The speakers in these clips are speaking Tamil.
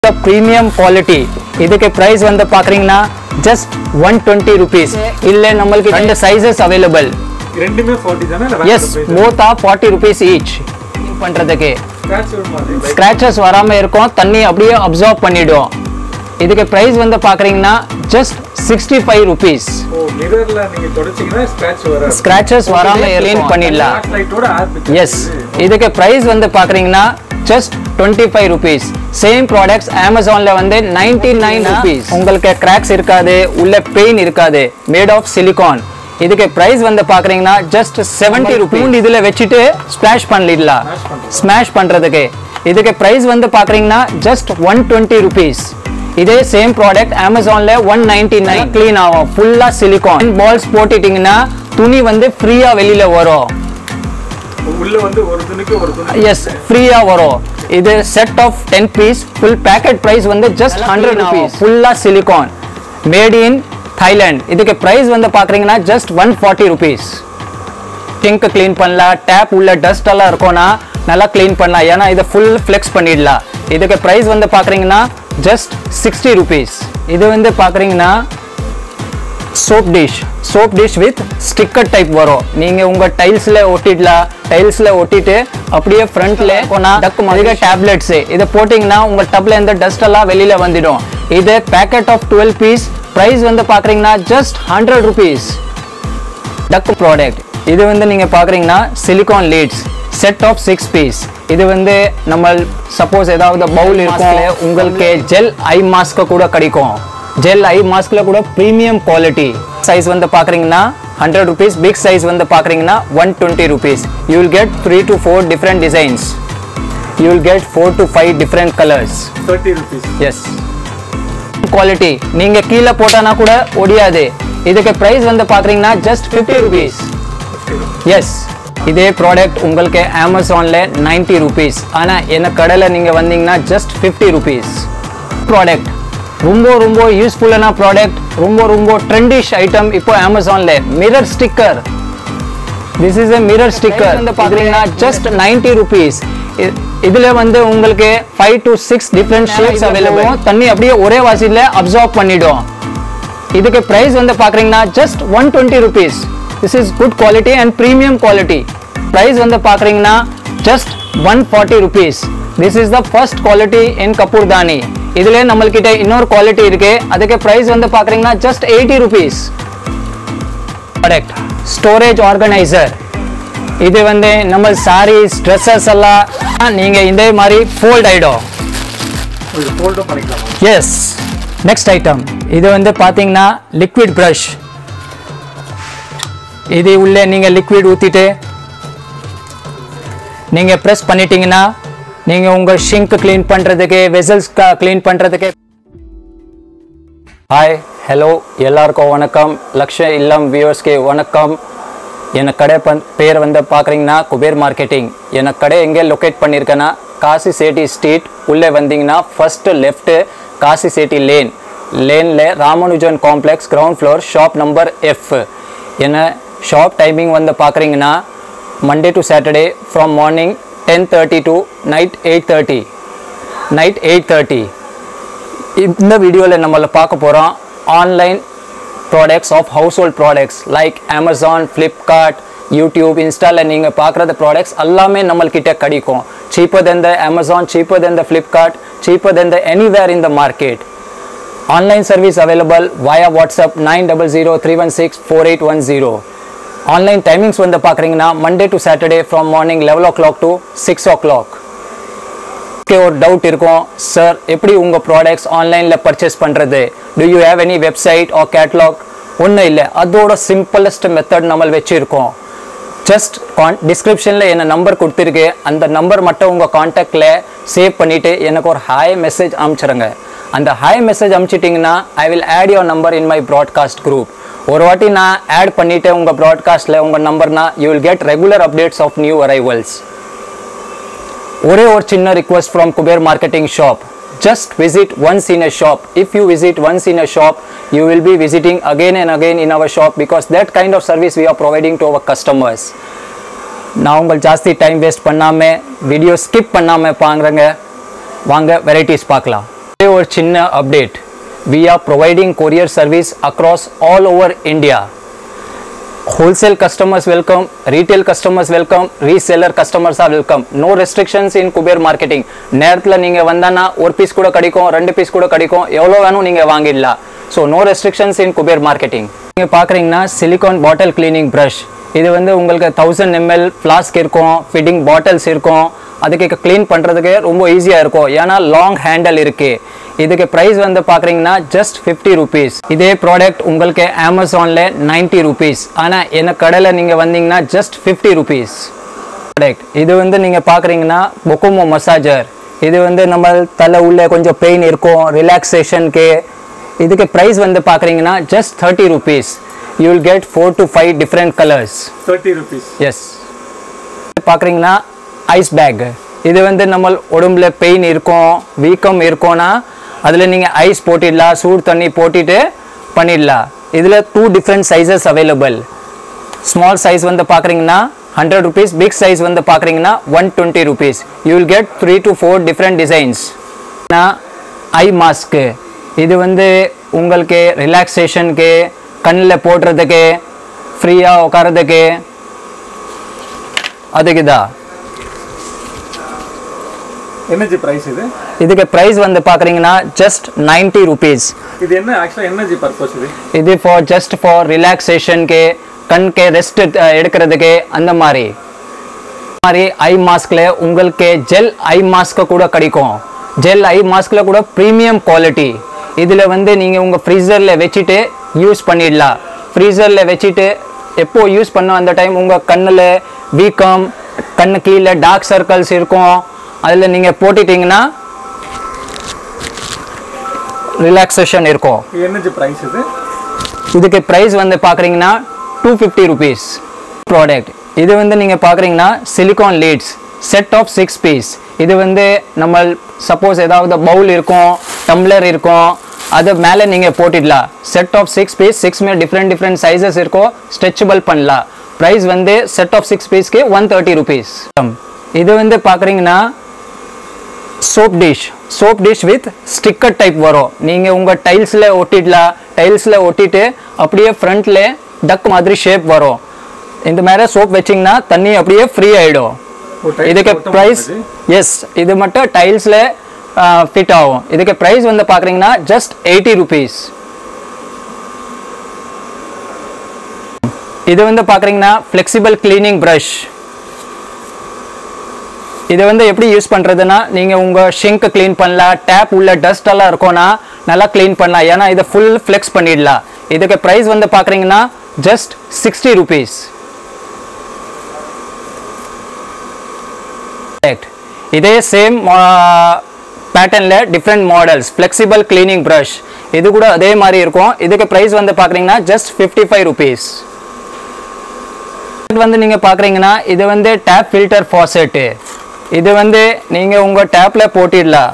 ப்ரீமியம் குவாலிட்டி இதுக்கு பிரைஸ் வந்து பார்க்குறீங்கன்னா ஜஸ்ட் ஒன் டுவெண்ட்டி ருபீஸ் இல்லை நம்மளுக்கு ரெண்டு சைஸஸ் அவைலபிள் ரெண்டுமே ஃபார்ட்டி தானே இல்லை yes both are forty rupees each பண்ணுறதுக்கு ஸ்க்ராட்ச் விட மாதிரி ஸ்க்ராச்சஸ் வராமல் இருக்கும் தண்ணி அப்படியே அப்சார்ப் பண்ணிடும் இதுக்கு பிரைஸ் வந்து பார்க்குறீங்கன்னா ஜஸ்ட் சிக்ஸ்டி ஃபைவ் ருபீஸ் ஓ மிரர்ல நீங்க தொடச்சீங்கன்னா ஸ்க்ராட்ச் வராது ஸ்க்ராச்சஸ் வராமல் க்ளீன் பண்ணிடலாம் ஃபிளாஷ் லைட்டோட ஆப் எஸ் இதுக்கு பிரைஸ் வந்து பார்க்குறீங்கன்னா just twenty five rupees same products அமேசானில் வந்து நைன்டி நைன் ருபீஸ் உங்களுக்கு கிராக்ஸ் இருக்காது உள்ள பெயின் இருக்காது மேட் ஆஃப் சிலிகான் இதுக்கு பிரைஸ் வந்து பார்க்குறீங்கன்னா ஜஸ்ட் செவன்ட்டி ருபீஸ் இதில் வச்சுட்டு ஸ்ப்ளாஷ் பண்ணிடலாம் ஸ்மாஷ் பண்ணுறதுக்கு இதுக்கு பிரைஸ் வந்து பார்க்குறீங்கன்னா ஜஸ்ட் ஒன் டுவெண்ட்டி ருபீஸ் இதே சேம் ப்ராடக்ட் அமேசானில் ஒன் நைன்டி நைன் க்ளீன் ஆகும் ஃபுல்லாக சிலிகான் பால்ஸ் போட்டுட்டிங்கன்னா துணி வந்து ஃப்ரீயாக வெளியில் வரும் உள்ள வந்து ஒரு துணிக்கு ஒரு துணி எஸ் ஃப்ரீயா வரும் இது set of ten piece full packet price வந்து ஜஸ்ட் ஹண்ட்ரட் ருபீஸ் ஃபுல்லா சிலிகான் மேட் இன் தாய்லாந்து இதுக்கு பிரைஸ் வந்து பார்க்குறீங்கன்னா just one forty rupees sink clean பண்ணலாம் டேப் உள்ள டஸ்ட் எல்லாம் இருக்கும்னா நல்லா க்ளீன் பண்ணலாம் ஏன்னா இதை ஃபுல் ஃப்ளெக்ஸ் பண்ணிடலாம் இதுக்கு பிரைஸ் வந்து பார்க்குறீங்கன்னா ஜஸ்ட் சிக்ஸ்டி ருபீஸ் இது வந்து பார்க்குறீங்கன்னா soap dish soap dish with sticker type வரும் நீங்க உங்க டைல்ஸ்ல ஒட்டிடலாம் டைல்ஸ்ல ஒட்டிட்டு அப்படியே ஃப்ரண்ட்ல போனா டக்கு மாதிரி டேப்லெட்ஸ் இதை போட்டிங்கன்னா உங்க டப்ல இருந்த டஸ்ட் எல்லாம் வெளியில வந்துடும் இது packet of twelve piece price வந்து பாக்குறீங்கன்னா just hundred rupees duck product இது வந்து நீங்க பாக்குறீங்கன்னா silicone lids set of six piece இது வந்து நம்ம சப்போஸ் ஏதாவது பவுல் இருக்கும் உங்களுக்கு ஜெல் ஐ மாஸ்க் கூட கிடைக்கும் ஜெல் ஐ மாஸ்க்ல கூட ப்ரீமியம் குவாலிட்டி சைஸ் வந்து பாக்குறீங்கன்னா ஹண்ட்ரட் ருபீஸ் பிக் சைஸ் வந்து பாக்குறீங்கன்னா one twenty rupees you will get three to four different designs you will get four to five different colours thirty rupees yes quality நீங்க கீழே போட்டானா கூட ஒடியாது இதுக்கு பிரைஸ் வந்து பாக்குறீங்கன்னா ஜஸ்ட் ஃபிஃப்டி ருபீஸ் எஸ் இதே ப்ராடக்ட் உங்களுக்கு அமேசான்ல நைன்டி ருபீஸ் ஆனா என்ன கடையில் நீங்க வந்தீங்கன்னா ஜஸ்ட் ஃபிஃப்டி ருபீஸ் ப்ராடக்ட் ரொம்ப ரொம்ப யூஸ்ஃபுல்லான ப்ராடக்ட் ரொம்ப ரொம்ப ட்ரெண்டிஷ் ஐட்டம் இப்போ அமேசான்ல mirror sticker this is a mirror sticker வந்து பாக்குறீங்கன்னா ஜஸ்ட் நைன்டி ருபீஸ் இதுல வந்து உங்களுக்கு five to six different shapes available தண்ணி அப்படியே ஒரே வாசியில அப்சார்ப் பண்ணிடும் இதுக்கு பிரைஸ் வந்து பாக்குறீங்கன்னா just one twenty rupees this is good quality and premium quality price வந்து பாக்குறீங்கன்னா just one forty rupees this is the first quality in கபூர்தானி இதுல நம்மள்கிட்ட இன்னொரு குவாலிட்டி இருக்கு அதுக்கு பிரைஸ் வந்து பாக்குறீங்கன்னா just eighty rupees product storage organiser இது வந்து நம்ம சாரீஸ் ட்ரெஸ்ஸஸ் எல்லாம் நீங்க இதே மாதிரி ஃபோல்ட் ஆயிடும் இது ஃபோல்டும் பண்ணிக்கலாமா எஸ் நெக்ஸ்ட் ஐட்டம் இது வந்து பார்த்தீங்கன்னா லிக்விட் ப்ரஷ் இது உள்ளே நீங்கள் லிக்விட் ஊற்றிட்டு நீங்கள் ப்ரெஸ் பண்ணிட்டீங்கன்னா நீங்கள் உங்கள் ஷிங்க் க்ளீன் பண்ணுறதுக்கு வெசல்ஸ் க்ளீன் பண்ணுறதுக்கு ஹாய் ஹலோ எல்லாருக்கும் வணக்கம் லக்ஷ இல்லம் வியூவர்ஸ்க்கு வணக்கம் என் கடை பந் பேர் வந்து பார்க்குறீங்கன்னா குபேர் மார்க்கெட்டிங் என் கடை எங்கே லொக்கேட் பண்ணியிருக்கேன்னா காசி சேட்டி ஸ்ட்ரீட் உள்ளே வந்தீங்கன்னா first left Kasi Chetty lane லேனில் Ramanujan complex ground floor shop number F என்ன ஷாப் டைமிங் வந்து பார்க்குறீங்கன்னா Monday to Saturday from morning ten thirty to night eight thirty night eight thirty இந்த வீடியோவில் நம்மள பார்க்க போகிறோம் online products of household products like Amazon Flipkart YouTube இன்ஸ்டாவில் நீங்கள் பார்க்குறது ப்ராடக்ட்ஸ் எல்லாமே நம்மள்கிட்ட கிடைக்கும் cheaper than the Amazon cheaper than the Flipkart cheaper than the anywhere in the market online service available via WhatsApp nine double zero three one six four eight one zero online timings வந்து பார்க்குறீங்கன்னா Monday to Saturday from morning eleven o'clock to six o'clock okay ஒரு டவுட் இருக்கும் சார் எப்படி உங்கள் ப்ராடக்ட்ஸ் ஆன்லைனில் பர்ச்சேஸ் பண்ணுறது do you have any website or catalogue ஒன்றும் இல்லை அதோட சிம்பிளஸ்ட் மெத்தட் நம்ம வச்சுருக்கோம் ஜஸ்ட் கான் டிஸ்கிரிப்ஷனில் என்ன நம்பர் கொடுத்துருக்கு அந்த நம்பர் மட்டும் உங்கள் காண்டாக்டில் சேவ் பண்ணிவிட்டு எனக்கு ஒரு ஹாய் மெசேஜ் அனுப்பிச்சிடுங்க அந்த ஹாய் மெசேஜ் அனுப்பிச்சிட்டிங்கன்னா I will add your number in my broadcast group ஒரு வாட்டி நான் ஆட் பண்ணிவிட்டு உங்கள் ப்ராட்காஸ்ட்டில் உங்கள் நம்பர்னா you will get regular updates of new arrivals ஒரே ஒரு சின்ன request from Kuber marketing shop just visit once in a shop if you visit once in a shop you will be visiting again and again in our shop because that kind of service we are providing to our customers நான் உங்கள் ஜாஸ்தி டைம் வேஸ்ட் பண்ணாமல் வீடியோ ஸ்கிப் பண்ணாமல் பாங்குறேங்க வாங்க வெரைட்டிஸ் பார்க்கலாம் ஒரு சின்ன update we are providing courier service across all over India wholesale customers welcome retail customers welcome reseller customers are welcome no restrictions in Kuber marketing நேரத்தில் நீங்கள் வந்தானா ஒரு பீஸ் கூட கிடைக்கும் ரெண்டு பீஸ் கூட கிடைக்கும் எவ்வளோ வேணும் நீங்கள் வாங்கிடலாம் so no restrictions in Kuber marketing நீங்கள் பார்க்குறீங்கன்னா சிலிகான் பாட்டில் கிளீனிங் ப்ரஷ் இது வந்து உங்களுக்கு தௌசண்ட் எம்எல் ஃப்ளாஸ்க் இருக்கும் ஃபிட்டிங் பாட்டில்ஸ் இருக்கும் அதுக்கு க்ளீன் பண்ணுறதுக்கு ரொம்ப ஈஸியாக இருக்கும் ஏன்னா லாங் ஹேண்டல் இருக்குது இதுக்கு ப்ரைஸ் வந்து பார்க்குறீங்கன்னா ஜஸ்ட் ஃபிஃப்டி ருபீஸ் இதே ப்ராடக்ட் உங்களுக்கு அமேசானில் நைன்ட்டி ருபீஸ் ஆனால் என்ன கடையில் நீங்கள் வந்தீங்கன்னா ஜஸ்ட் ஃபிஃப்டி ருபீஸ் ப்ராடக்ட் இது வந்து நீங்கள் பார்க்குறீங்கன்னா பொக்கோமோ மசாஜர் இது வந்து நம்ம தலை உள்ள கொஞ்சம் பெயின் இருக்கும் ரிலாக்ஸேஷனுக்கு இதுக்கு ப்ரைஸ் வந்து பார்க்குறீங்கன்னா just thirty rupees you will get four to five different colours thirty rupees yes பார்க்குறீங்கன்னா ஐஸ் பேக் இது வந்து நம்ம உடம்புல பெயின் இருக்கும் வீக்கம் இருக்கும்னா அதில் நீங்கள் ஐஸ் போட்டிடலாம் சூடு தண்ணி போட்டுட்டு பண்ணிடலாம் இதில் two different sizes available small size வந்து பார்க்குறீங்கன்னா ஹண்ட்ரட் ருபீஸ் பிக் சைஸ் வந்து பார்க்குறீங்கன்னா one twenty rupees you will get three to four different designs eye mask இது வந்து உங்களுக்கு ரிலாக்ஸேஷனுக்கு கண்ணில் போடுறதுக்கு ஃப்ரீயாக உட்காரதுக்கு அதுக்கு தான் என்னஜி பிரைஸ் இது இதுக்கு ப்ரைஸ் வந்து பார்க்குறீங்கன்னா ஜஸ்ட் நைன்ட்டி ருபீஸ் இது என்ன ஆக்சுவலாக என்னஜி பர்பஸ் இது இது ஃபார் ஜஸ்ட் ஃபார் ரிலாக்ஸேஷனுக்கு கண்க்கு ரெஸ்ட் எடுக்கிறதுக்கு அந்த மாதிரி மாதிரி ஐ மாஸ்கில் உங்களுக்கு ஜெல் ஐ மாஸ்க்கு கூட கிடைக்கும் ஜெல் ஐ மாஸ்கில் கூட ப்ரீமியம் குவாலிட்டி இதில் வந்து நீங்கள் உங்கள் ஃப்ரீசரில் வச்சுட்டு யூஸ் பண்ணிடலாம் ஃப்ரீசரில் வச்சுட்டு எப்போ யூஸ் பண்ணோம் அந்த டைம் உங்கள் கண்ணில் வீக்கம் கண்ணு கீழே டார்க் சர்க்கிள்ஸ் இருக்கும் அதில் நீங்கள் போட்டுட்டீங்கன்னா ரிலாக்ஸேஷன் இருக்கும் இது என்னஜி பிரைஸ் இது இதுக்கு ப்ரைஸ் வந்து பார்க்குறீங்கன்னா டூ ஃபிஃப்டி ருபீஸ் ப்ராடக்ட் இது வந்து நீங்கள் பார்க்குறீங்கன்னா silicone lids set of six piece இது வந்து நம்ம சப்போஸ் ஏதாவது பவுல் இருக்கும் டம்ளர் இருக்கும் அது மேலே நீங்கள் போட்டுடலாம் set of six piece six may different different sizes இருக்கும் ஸ்ட்ரெச்சபிள் பண்ணலாம் ப்ரைஸ் வந்து செட் ஆஃப் சிக்ஸ் பீஸ்க்கு ஒன் தேர்ட்டி ருபீஸ் இது வந்து பார்க்குறீங்கன்னா soap dish soap dish with sticker type வரும் நீங்கள் உங்கள் டைல்ஸில் ஒட்டிடலாம் டைல்ஸில் ஒட்டிட்டு அப்படியே ஃப்ரண்ட்டில் டக் மாதிரி ஷேப் வரும் இந்த மாதிரி சோப் வச்சிங்கன்னா தண்ணி அப்படியே ஃப்ரீ ஆகிடும் ஓ, tiles இதுக்கு ஒட்ட ப்ரைஸ் மாட்டுது. எஸ் இது மட்டும் டைல்ஸில் ஃபிட் ஆகும் இதுக்கு ப்ரைஸ் வந்து பார்க்குறீங்கன்னா ஜஸ்ட் எயிட்டி ருபீஸ் இது வந்து பார்க்குறீங்கன்னா ஃப்ளெக்சிபிள் க்ளீனிங் ப்ரஷ் இது வந்து எப்படி யூஸ் பண்ணுறதுன்னா நீங்கள் உங்கள் ஷிங்க் க்ளீன் பண்ணலாம் டேப் உள்ள டஸ்ட் எல்லாம் இருக்கும்னா நல்லா க்ளீன் பண்ணலாம் ஏன்னா இதை ஃபுல் ஃப்ளெக்ஸ் பண்ணிடலாம் இதுக்கு ப்ரைஸ் வந்து பார்க்குறீங்கன்னா ஜஸ்ட் சிக்ஸ்டி ருபீஸ் இதே சேம் பேட்டர்னில் different models flexible cleaning brush இது கூட அதே மாதிரி இருக்கும் இதுக்கு ப்ரைஸ் வந்து பார்க்குறீங்கன்னா ஜஸ்ட் ஃபிஃப்டி ஃபைவ் ருபீஸ் வந்து நீங்கள் பார்க்குறீங்கன்னா இது வந்து டேப் ஃபில்டர் ஃபாசெட்டு இது வந்து நீங்கள் உங்கள் டேப்பில் போட்டிடலாம்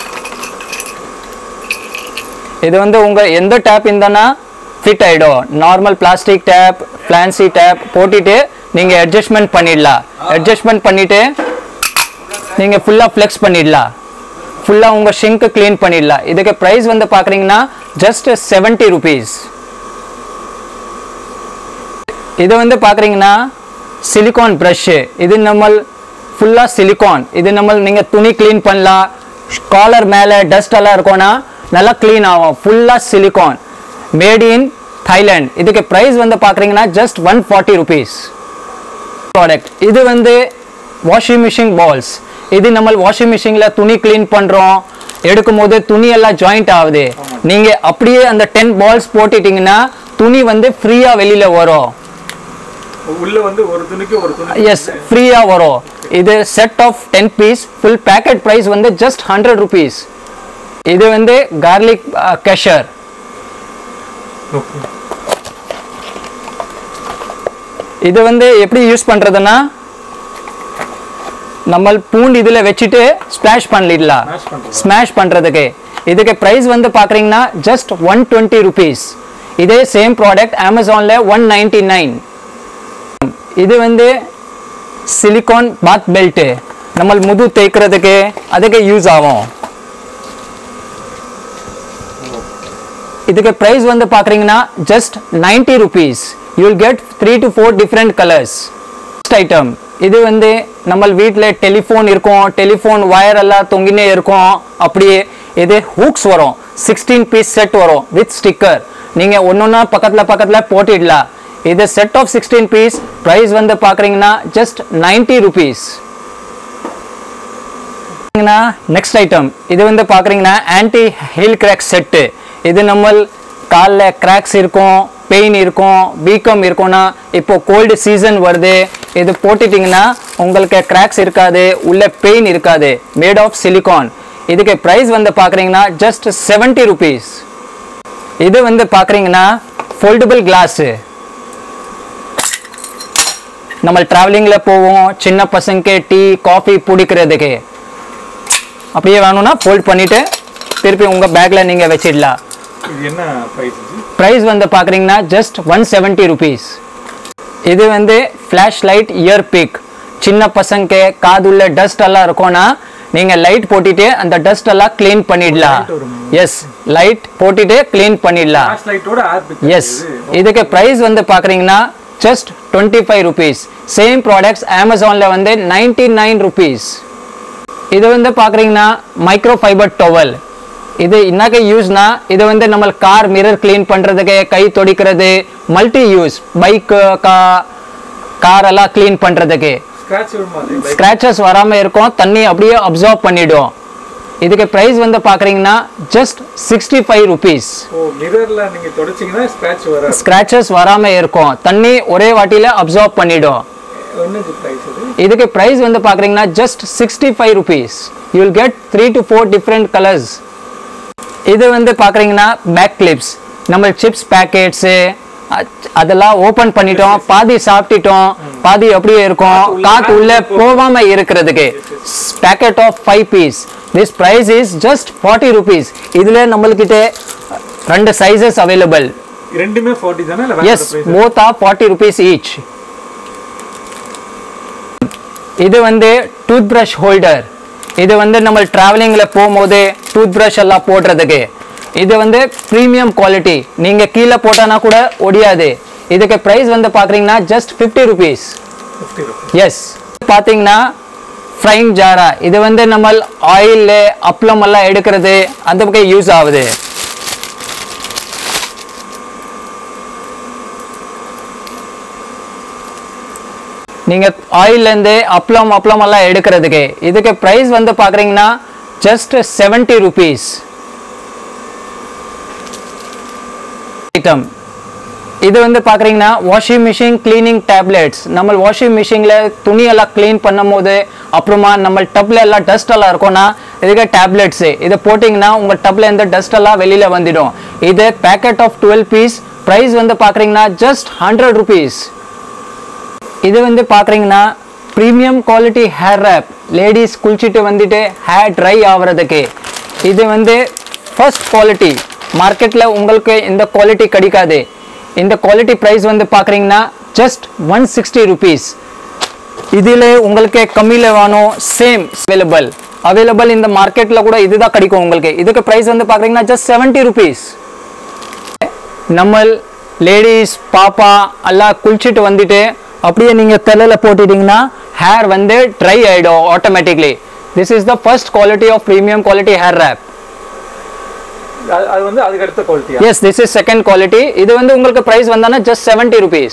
இது வந்து உங்கள் எந்த டேப் இருந்தனா ஃபிட் ஆகிடும் normal plastic tape fancy tape போட்டுட்டு நீங்கள் அட்ஜஸ்ட்மெண்ட் பண்ணிடலாம் அட்ஜஸ்ட்மெண்ட் பண்ணிவிட்டு நீங்கள் ஃபுல்லாக ஃப்ளெக்ஸ் பண்ணிடலாம் ஃபுல்லாக உங்கள் ஷிங்க்கு க்ளீன் பண்ணிடலாம் இதுக்கு ப்ரைஸ் வந்து பார்க்குறீங்கன்னா ஜஸ்ட் செவன்ட்டி ருபீஸ் இது வந்து பார்க்குறீங்கன்னா சிலிகான் ப்ரஷ்ஷு இது நம்ம ஃபுல்லாக சிலிகான் இது நம்ம நீங்கள் துணி க்ளீன் பண்ணலாம் காலர் மேலே டஸ்ட் எல்லாம் இருக்கும்னா நல்லா க்ளீன் ஆகும் ஃபுல்லாக சிலிகான் மேட் இன் தாய்லாண்ட் இதுக்கு ப்ரைஸ் வந்து பார்க்குறீங்கன்னா just one forty rupees product இது வந்து வாஷிங் மிஷின் பால்ஸ் இது நம்ம வாஷிங் மிஷினில் துணி க்ளீன் பண்ணுறோம் எடுக்கும் போது துணி எல்லாம் ஜாயிண்ட் ஆகுது நீங்கள் அப்படியே அந்த டென் பால்ஸ் போட்டுட்டீங்கன்னா துணி வந்து ஃப்ரீயாக வெளியில் வரும் உள்ள வந்து ஒரு துணிக்கு ஒரு துணி எஸ் ஃப்ரீயாக வரும் இது set of ten piece full packet price வந்து ஜஸ்ட் ஹண்ட்ரட் ருபீஸ் இது வந்து கார்லிக் கெஷர் ஓகே இது வந்து எப்படி யூஸ் பண்ணுறதுன்னா நம்ம பூண்டு இதில் வச்சுட்டு ஸ்ப்ளாஷ் பண்ணிடலாம் Smash பண்றது. ஸ்மாஷ் பண்ணுறதுக்கு இதுக்கு ப்ரைஸ் வந்து பார்க்குறீங்கன்னா ஜஸ்ட் ஒன் டுவெண்ட்டி ருபீஸ் இதே சேம் ப்ராடக்ட் அமேசானில் ஒன் நைன்டி நைன் இது வந்து சிலிகான் பாத் பெல்ட்டு நம்ம முது தேய்க்கிறதுக்கு அதுக்கு யூஸ் ஆகும் இதுக்கு ப்ரைஸ் வந்து பார்க்குறீங்கன்னா just ninety rupees you will get three to four different colours next item இது வந்து நம்ம வீட்டில் டெலிஃபோன் இருக்கும் டெலிஃபோன் வயர் எல்லாம் தொங்கினே இருக்கும் அப்படியே இது ஹூக்ஸ் வரும் சிக்ஸ்டீன் பீஸ் செட் வரும் வித் ஸ்டிக்கர் நீங்கள் ஒன்றொன்னா பக்கத்தில் பக்கத்தில் போட்டிடலாம் இது set of sixteen piece price வந்து பார்க்குறீங்கன்னா just ninety rupees next item இது வந்து பார்க்குறீங்கன்னா ஆன்டி ஹீல் கிராக் செட்டு இது நம்ம காலில் கிராக்ஸ் இருக்கும் பெயின் இருக்கும் வீக்கம் இருக்கும்னா இப்போ கோல்டு சீசன் வருது இது போட்டுட்டிங்கன்னா உங்களுக்கு கிராக்ஸ் இருக்காது உள்ள பெயின் இருக்காது மேட் ஆஃப் சிலிகான் இதுக்கு ப்ரைஸ் வந்து பார்க்குறீங்கன்னா ஜஸ்ட் செவன்ட்டி ருபீஸ் இது வந்து பார்க்குறீங்கன்னா ஃபோல்டபுள் கிளாஸு நம்ம ட்ராவலிங்கில் போவோம் சின்ன பசங்க டீ காஃபி பிடிக்கிறதுக்கு அப்படியே வேணும்னா ஃபோல்ட் பண்ணிவிட்டு திருப்பி உங்கள் பேக்கில் நீங்கள் வச்சிடலாம் இது என்ன ப்ரைஸ் ப்ரைஸ் வந்து பார்க்குறீங்கன்னா ஜஸ்ட் ஒன் செவன்ட்டி ருபீஸ் இது வந்து ஃப்ளாஷ் லைட் இயர் பிக் சின்ன பசங்க காதுள்ள டஸ்ட் எல்லாம் இருக்கும்னா நீங்கள் லைட் போட்டுட்டு அந்த டஸ்ட் எல்லாம் க்ளீன் பண்ணிடலாம் Light வருமா? எஸ் லைட் போட்டுட்டு க்ளீன் பண்ணிடலாம் ஃபிளாஷ் லைட்டோட ஆர் பிக் எஸ் இதுக்கு ப்ரைஸ் வந்து பார்க்குறீங்கன்னா just twenty five rupees same products அமேசானில் வந்து நைன்டி நைன் ருபீஸ் இது வந்து பார்க்குறீங்கன்னா மைக்ரோ ஃபைபர் டவல் இது என்னக்கு யூஸ்னா இது வந்து நம்ம கார் மிரர் க்ளீன் பண்ணுறதுக்கு கை தொடிக்கிறது மல்டி யூஸ் பைக் கா கார் எல்லாம் க்ளீன் பண்ணுறதுக்கு ஸ்கிராட்ச் வருமா அது லைக் ஸ்க்ராச்சஸ் வராமல் இருக்கும் தண்ணி அப்படியே அப்சர்வ் பண்ணிடும் இதுக்கு ப்ரைஸ் வந்து பார்க்குறீங்கன்னா ஜஸ்ட் சிக்ஸ்டி ஃபைவ் ருபீஸ் ஓ மிரர்ல நீங்க தொடச்சீங்கன்னா ஸ்கிராட்ச் வராது ஸ்க்ராச்சஸ் வராமல் இருக்கும் தண்ணி ஒரே வாட்டியில் அப்சர்வ் பண்ணிடும் என்னது பிரைஸ் அது இதுக்கு ப்ரைஸ் வந்து பார்க்குறீங்கன்னா just sixty five rupees you will get three to four different colours இது வந்து பார்க்குறீங்கன்னா பேக் கிளிப்ஸ் நம்ம சிப்ஸ் பேக்கெட்ஸு அதெல்லாம் ஓப்பன் பண்ணிட்டோம் பாதி சாப்பிட்டுட்டோம் பாதி அப்படியே இருக்கும் காத்து உள்ள போகாம இருக்கிறதுக்கு packet of five piece this price is just forty rupees இதில் நம்மள்கிட்ட ரெண்டு சைஸஸ் அவைலபிள் ரெண்டுமே 40 தானே இல்ல வேற yes price both are forty rupees each இது வந்து டூத் பிரஷ் ஹோல்டர் இது வந்து நம்ம டிராவலிங்கில் போகும்போது டூத் பிரஷ் எல்லாம் போடுறதுக்கு இது வந்து ப்ரீமியம் குவாலிட்டி நீங்கள் கீழே போட்டானா கூட ஒடியாது இதுக்கு ப்ரைஸ் வந்து பார்க்குறீங்கன்னா ஜஸ்ட் ஃபிஃப்டி ருபீஸ் 50 ரூபாய் எஸ் பார்த்தீங்கன்னா ஃப்ரைங் ஜாரா இது வந்து நம்ம ஆயில் அப்பளம் எல்லாம் எடுக்கிறது அந்த பக்கம் யூஸ் ஆகுது நீங்கள் ஆயிலேருந்து அப்பளம் அப்பளம் எல்லாம் எடுக்கிறதுக்கு இதுக்கு ப்ரைஸ் வந்து பார்க்குறீங்கன்னா ஜஸ்ட் செவன்ட்டி ருபீஸ் ஐட்டம் இது வந்து பார்க்குறீங்கன்னா வாஷிங் மிஷின் க்ளீனிங் டேப்லெட்ஸ் நம்ம வாஷிங் மிஷினில் துணியெல்லாம் க்ளீன் பண்ணும்போது அப்புறமா நம்ம டப்பில் எல்லாம் டஸ்ட் எல்லாம் இருக்கும்னா இதுக்கு டேப்லெட்ஸு இதை போட்டிங்கன்னா உங்கள் டப்பில் இந்த டஸ்ட் எல்லாம் வெளியில் வந்துடும் இது packet of twelve piece price வந்து பார்க்குறீங்கன்னா ஜஸ்ட் ஹண்ட்ரட் ருபீஸ் இது வந்து பார்க்குறீங்கன்னா premium quality hair wrap ladies குளிச்சுட்டு வந்துட்டு ஹேர் ட்ரை ஆகுறதுக்கு இது வந்து ஃபர்ஸ்ட் குவாலிட்டி மார்க்கெட்டில் உங்களுக்கு இந்த குவாலிட்டி கிடைக்காது இந்த குவாலிட்டி ப்ரைஸ் வந்து பார்க்குறீங்கன்னா ஜஸ்ட் ஒன் சிக்ஸ்டி ருபீஸ் இதில் உங்களுக்கு கம்மியில் வேணும் சேம் அவைலபிள் அவைலபிள் இந்த மார்க்கெட்டில் கூட இதுதான் கிடைக்கும் உங்களுக்கு இதுக்கு ப்ரைஸ் வந்து பார்க்குறீங்கன்னா ஜஸ்ட் செவன்ட்டி ருபீஸ் நம்ம லேடிஸ் பாப்பா எல்லாம் குளிச்சுட்டு வந்துட்டு அப்படியே நீங்கள் தலையில் போட்டுட்டீங்கன்னா ஹேர் வந்து ட்ரை ஆகிடும் automatically this is the first quality of premium quality hair wrap அது அது வந்து அதுக்கு அடுத்த குவாலிட்டியா yes this is second quality இது வந்து உங்களுக்கு ப்ரைஸ் வந்தானா ஜஸ்ட் செவன்ட்டி ருபீஸ்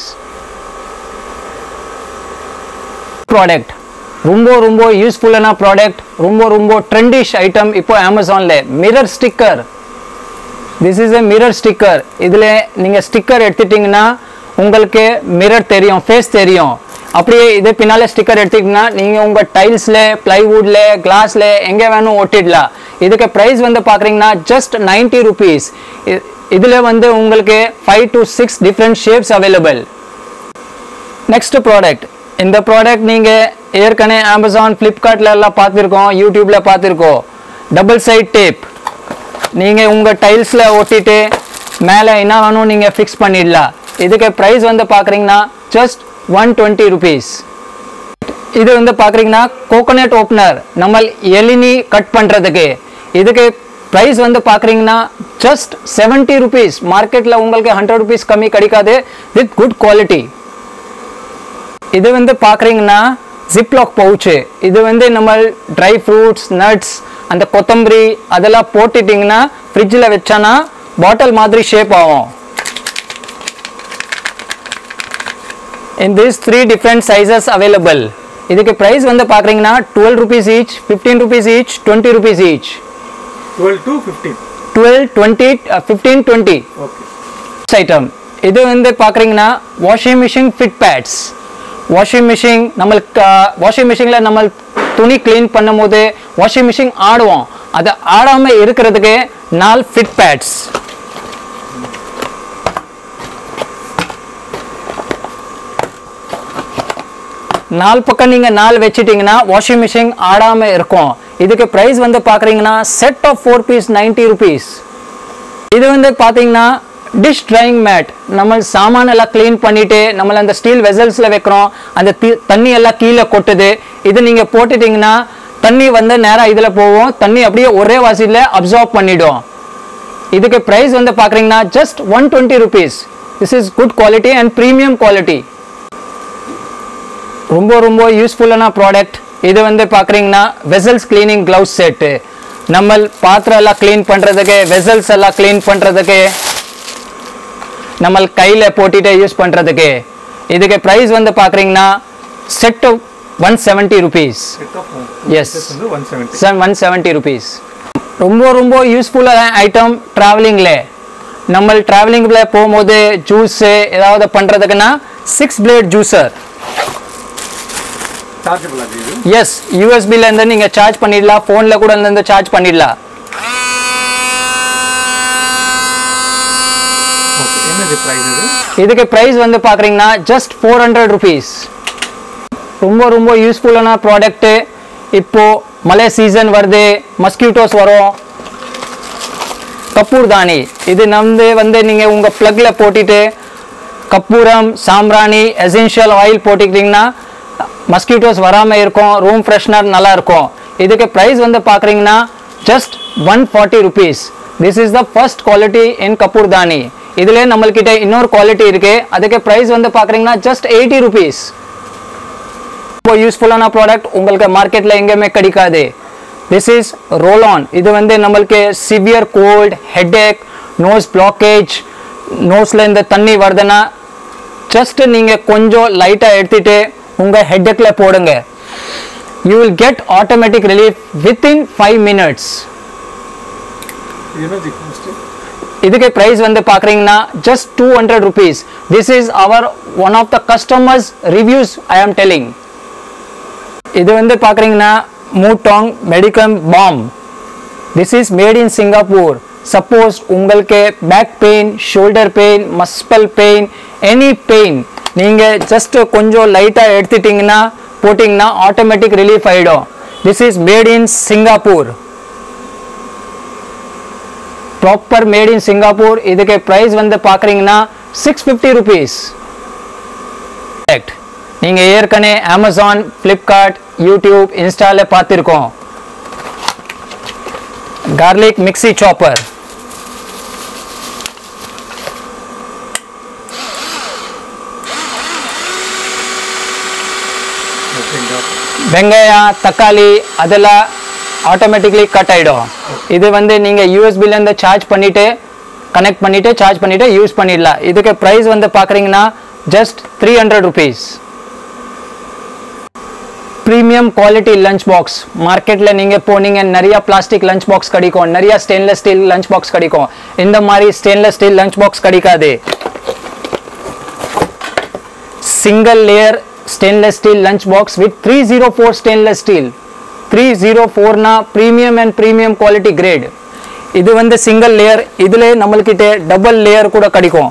ப்ராடக்ட் ரொம்ப ரொம்ப யூஸ்ஃபுல்லான ப்ராடக்ட் ரொம்ப ரொம்ப ட்ரெண்டிஷ் ஐட்டம் இப்போ அமேசானில் mirror sticker this is a mirror sticker இதில் நீங்கள் ஸ்டிக்கர் எடுத்துட்டிங்கன்னா உங்களுக்கு மிரர் தெரியும் ஃபேஸ் தெரியும் அப்படியே இது பின்னால் ஸ்டிக்கர் எடுத்துக்கிட்டிங்கன்னா நீங்கள் உங்கள் டைல்ஸில் ப்ளைவுட்டில் கிளாஸில் எங்கே வேணும் ஒட்டிடலாம் இதுக்கு ப்ரைஸ் வந்து பார்க்குறீங்கன்னா ஜஸ்ட் நைன்ட்டி ருபீஸ் இதில் வந்து உங்களுக்கு five to six different shapes available next product இந்த ப்ராடக்ட் நீங்கள் ஏற்கனவே அமேசான் ஃப்ளிப்கார்ட்ல எல்லாம் பார்த்துருக்கோம் யூடியூப்ல பார்த்துருக்கோம் டபுள் சைட் டேப் நீங்கள் உங்கள் டைல்ஸில் ஒட்டிட்டு மேலே என்ன வேணும் நீங்கள் ஃபிக்ஸ் பண்ணிடலாம் இதுக்கு ப்ரைஸ் வந்து பார்க்குறீங்கன்னா ஜஸ்ட் ஒன் டுவெண்ட்டி ருபீஸ் இது வந்து பார்க்குறீங்கன்னா கோகோனட் ஓப்பனர் நம்ம எலினி கட் பண்ணுறதுக்கு இதுக்கு ப்ரைஸ் வந்து பார்க்குறீங்கன்னா ஜஸ்ட் செவன்ட்டி ருபீஸ் மார்க்கெட்டில் உங்களுக்கு ஹண்ட்ரட் ருபீஸ் கம்மி கிடைக்காது வித் குட் குவாலிட்டி இது வந்து பார்க்குறீங்கன்னா ஜிப்லாக் பவுச்சு இது வந்து நம்ம ட்ரை ஃப்ரூட்ஸ் நட்ஸ் அந்த கொத்தமல்லி அதெல்லாம் போட்டுட்டிங்கன்னா ஃப்ரிட்ஜில் வச்சானா பாட்டில் மாதிரி ஷேப் ஆகும் in these three different sizes available இதுக்கு price வந்து பார்க்குறீங்கன்னா twelve rupees each fifteen rupees each twenty rupees each twelve to fifteen twelve twenty fifteen twenty okay item இது வந்து பார்க்குறீங்கன்னா washing machine fit pads washing machine நம்மளுக்கு வாஷிங் மிஷினில் நம்ம துணி க்ளீன் பண்ணும்போது வாஷிங் மிஷின் ஆடுவோம் அதை ஆடாமல் இருக்கிறதுக்கு நாலு ஃபிட் பேட்ஸ் நாலு பக்கம் நீங்கள் நாலு வச்சிட்டிங்கன்னா வாஷிங் மிஷின் ஆடாமல் இருக்கும் இதுக்கு ப்ரைஸ் வந்து பார்க்குறீங்கன்னா set of four piece ninety rupees இது வந்து பார்த்தீங்கன்னா டிஷ் ட்ரையிங் மேட் நம்ம சாமான் எல்லாம் க்ளீன் பண்ணிட்டு நம்மள அந்த ஸ்டீல் வெசல்ஸில் வைக்கிறோம் அந்த தி- தண்ணி எல்லாம் கீழே கொட்டுது இது நீங்கள் போட்டுட்டிங்கன்னா தண்ணி வந்து நேராக இதில் போகும் தண்ணி அப்படியே ஒரே வாசியில் அப்சார்ப் பண்ணிடும் இதுக்கு ப்ரைஸ் வந்து பார்க்குறீங்கன்னா just one twenty rupees this is good quality and premium quality ரொம்ப ரொம்ப யூஸ்ஃபுல்லான ப்ராடக்ட் இது வந்து பார்க்குறீங்கன்னா வெசல்ஸ் க்ளீனிங் க்ளவுஸ் செட்டு நம்ம பாத்திரம் எல்லாம் க்ளீன் பண்ணுறதுக்கு வெசல்ஸ் எல்லாம் க்ளீன் பண்ணுறதுக்கு நம்ம கையில் போட்டுட்டு யூஸ் பண்ணுறதுக்கு இதுக்கு ப்ரைஸ் வந்து பார்க்குறீங்கன்னா set one seventy rupees set of Yes. வந்து one seventy sir one seventy rupees ரொம்ப ரொம்ப யூஸ்ஃபுல்லான ஐட்டம் ட்ராவலிங்கில் நம்ம ட்ராவலிங்கில் போகும்போது ஜூஸு ஏதாவது பண்ணுறதுக்குன்னா சிக்ஸ் பிளேட் ஜூஸர் சார்ஜபிள் அது இது எஸ் யூஎஸ்பில இருந்து நீங்க சார்ஜ் பண்ணிடலாம் போன்ல கூட இருந்து சார்ஜ் பண்ணிடலாம் ஓகே என்னது ப்ரைஸ் இது இதுக்கு பிரைஸ் வந்து பாக்குறீங்கன்னா ஜஸ்ட் ஃபோர் ஹண்ட்ரட் ருபீஸ் ரொம்ப ரொம்ப யூஸ்ஃபுல்லான ப்ராடக்ட்டு இப்போ மழை சீசன் வருது மஸ்கியூட்டோஸ் வரும் கப்பூர் தானி இது வந்து வந்து நீங்கள் உங்கள் ப்ளக்கில் போட்டுட்டு கப்பூரம் சாம்பிராணி எசென்ஷியல் ஆயில் போட்டுக்கிட்டிங்கன்னா மஸ்கியூட்டோஸ் வராமல் இருக்கும் ரூம் ஃப்ரெஷ்னர் நல்லா இருக்கும் இதுக்கு ப்ரைஸ் வந்து பார்க்குறீங்கன்னா just one forty rupees this is the first quality in கப்பூர் தானி இதிலே நம்மள்கிட்ட இன்னொரு குவாலிட்டி இருக்கு அதுக்கு ப்ரைஸ் வந்து பார்க்குறீங்கன்னா ஜஸ்ட் எயிட்டி ருபீஸ் ரொம்ப யூஸ்ஃபுல்லான ப்ராடக்ட் உங்களுக்கு மார்க்கெட்டில் எங்கேயுமே கிடைக்காது திஸ் இஸ் ரோல் ஆன் இது வந்து நம்மளுக்கு severe cold headache nose blockage நோஸில் இந்த தண்ணி வருதுன்னா ஜஸ்ட் நீங்கள் கொஞ்சம் லைட்டாக எடுத்துட்டு உங்கள் ஹெட்ஏக்கில் போடுங்க you will get automatic relief within five minutes இது என்னது ஃபர்ஸ்ட் இதுக்கு ப்ரைஸ் வந்து பார்க்குறீங்கன்னா just two hundred rupees this is our one of the customers reviews I am telling இது வந்து பார்க்குறீங்கன்னா மூட்டாங் மெடிக்கம் balm this is made in Singapore suppose உங்களுக்கு back pain shoulder pain muscle pain any pain நீங்கள் ஜஸ்ட் கொஞ்சம் லைட்டாக எடுத்துட்டிங்கன்னா போட்டிங்கன்னா ஆட்டோமேட்டிக் ரிலீஃப் ஆகிடும் this is made in Singapore proper made in Singapore இதுக்கு ப்ரைஸ் வந்து பார்க்குறீங்கன்னா சிக்ஸ் ஃபிஃப்டி ருபீஸ் நீங்கள் ஏற்கனவே அமேசான் ஃப்ளிப்கார்ட் யூடியூப் இன்ஸ்டால பார்த்துருக்கோம் கார்லிக் மிக்ஸி சாப்பர் ஓகேங்களா வெங்காயம் தக்காளி அதெல்லாம் ஆட்டோமேட்டிக்லி கட் ஆகிடும் இது வந்து நீங்கள் யூஎஸ்பிலேருந்து சார்ஜ் பண்ணிவிட்டு கனெக்ட் பண்ணிவிட்டு சார்ஜ் பண்ணிவிட்டு யூஸ் பண்ணிடலாம் இதுக்கு ப்ரைஸ் வந்து பார்க்குறீங்கன்னா just three hundred rupees premium quality lunch box மார்க்கெட்டில் நீங்கள் போனீங்க நிறைய பிளாஸ்டிக் லஞ்ச் பாக்ஸ் கிடைக்கும் நிறைய ஸ்டெயின்லெஸ் ஸ்டீல் லஞ்ச் பாக்ஸ் கிடைக்கும் இந்த மாதிரி ஸ்டெயின்லெஸ் ஸ்டீல் லஞ்ச் பாக்ஸ் கிடைக்காது single layer stainless steel lunch box with 304 stainless steel 304 னா premium and premium quality grade இது வந்து சிங்கிள் லேயர் இதுல நம்மள்கிட்ட டபுள் லேயர் கூட கிடைக்கும்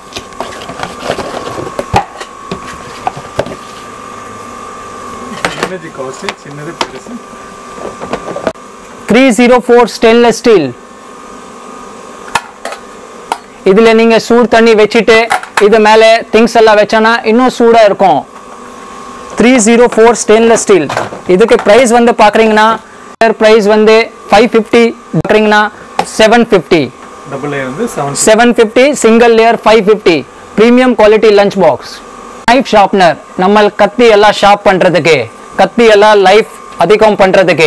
என்னது காஸ்ட் சின்னது பெருசு three zero four stainless steel இதுல நீங்க சூடு தண்ணி வச்சுட்டு இது மேலே திங்ஸ் எல்லாம் வச்சோன்னா இன்னும் சூடா இருக்கும் three zero four stainless steel இதுக்கு ப்ரைஸ் வந்து பார்க்குறீங்கன்னா ப்ரைஸ் வந்து ஃபைவ் ஃபிஃப்டி பார்க்குறீங்கன்னா செவன் ஃபிஃப்டி டபுள் லேயர் வந்து seven seven fifty single layer five fifty premium quality lunch box knife sharpener நம்ம கத்தி எல்லாம் ஷார்ப் பண்ணுறதுக்கு கத்தி எல்லாம் லைஃப் அதிகம் பண்ணுறதுக்கு